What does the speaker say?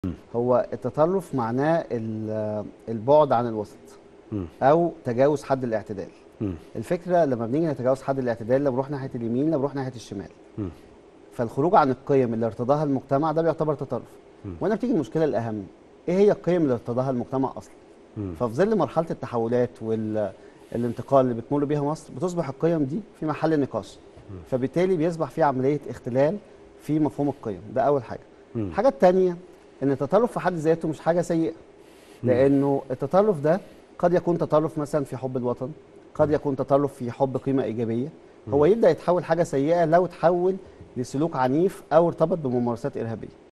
هو التطرف معناه ال- البعد عن الوسط مم. او تجاوز حد الاعتدال مم. الفكره لما بنيجي نتجاوز حد الاعتدال لا بنروح ناحيه اليمين لا بنروح ناحيه الشمال مم. فالخروج عن القيم اللي ارتضاها المجتمع ده بيعتبر تطرف مم. وهنا بتيجي المشكله الاهم ايه هي القيم اللي ارتضاها المجتمع اصلا مم. ففي ظل مرحله التحولات والانتقال اللي بتمر بيها مصر بتصبح القيم دي في محل نقاش فبالتالي بيصبح في عمليه اختلال في مفهوم القيم ده اول حاجه مم. الحاجه الثانيه ان التطرف في حد ذاته مش حاجه سيئه لانه التطرف ده قد يكون تطرف مثلا في حب الوطن قد يكون تطرف في حب قيمه ايجابيه هو يبدا يتحول حاجه سيئه لو تحول لسلوك عنيف او ارتبط بممارسات ارهابيه